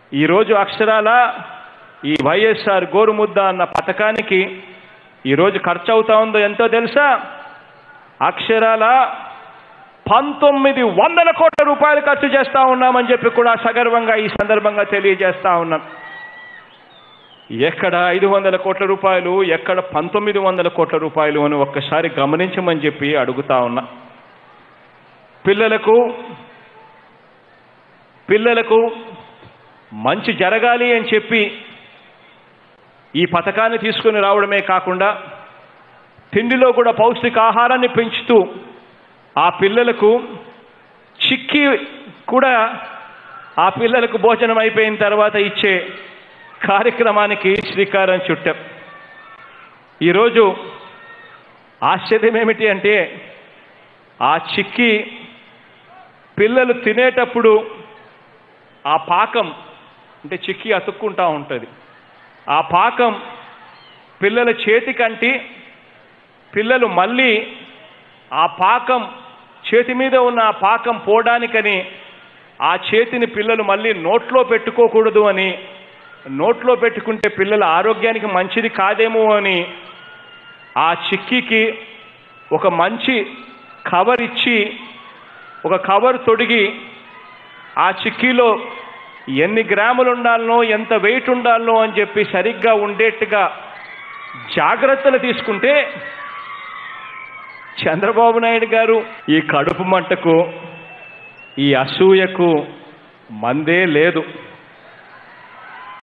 ఈరోజు అక్షరాల ఈ వైఎస్ఆర్ గోరుముద్ద అన్న పథకానికి ఈరోజు ఖర్చు అవుతా ఉందో ఎంతో తెలుసా అక్షరాల పంతొమ్మిది వందల కోట్ల రూపాయలు ఖర్చు చేస్తా ఉన్నామని చెప్పి కూడా సగర్వంగా ఈ సందర్భంగా తెలియజేస్తా ఉన్నాం ఎక్కడ ఐదు వందల కోట్ల రూపాయలు ఎక్కడ పంతొమ్మిది వందల కోట్ల రూపాయలు అని ఒక్కసారి గమనించమని చెప్పి అడుగుతా ఉన్నా పిల్లలకు పిల్లలకు మంచి జరగాలి అని చెప్పి ఈ పథకాన్ని తీసుకుని రావడమే కాకుండా తిండిలో కూడా పౌష్టికాహారాన్ని పెంచుతూ ఆ పిల్లలకు చిక్కి కూడా ఆ పిల్లలకు భోజనం అయిపోయిన తర్వాత ఇచ్చే కార్యక్రమానికి శ్రీకారం చుట్టాం ఈరోజు ఆశ్చర్యం ఏమిటి అంటే ఆ చిక్కి పిల్లలు తినేటప్పుడు ఆ పాకం అంటే చిక్కి అతుక్కుంటా ఉంటుంది ఆ పాకం పిల్లల చేతికంటి పిల్లలు మళ్ళీ ఆ పాకం చేతి మీద ఉన్న ఆ పాకం పోవడానికని ఆ చేతిని పిల్లలు మళ్ళీ నోట్లో పెట్టుకోకూడదు అని నోట్లో పెట్టుకుంటే పిల్లల ఆరోగ్యానికి మంచిది కాదేమో అని ఆ చిక్కీకి ఒక మంచి కవర్ ఇచ్చి ఒక కవర్ తొడిగి ఆ చిక్కీలో ఎన్ని గ్రాములు ఉండాలనో ఎంత వెయిట్ ఉండాలనో అని చెప్పి సరిగ్గా ఉండేట్టుగా జాగ్రత్తలు తీసుకుంటే చంద్రబాబు నాయుడు గారు ఈ కడుపు మంటకు ఈ అసూయకు మందే లేదు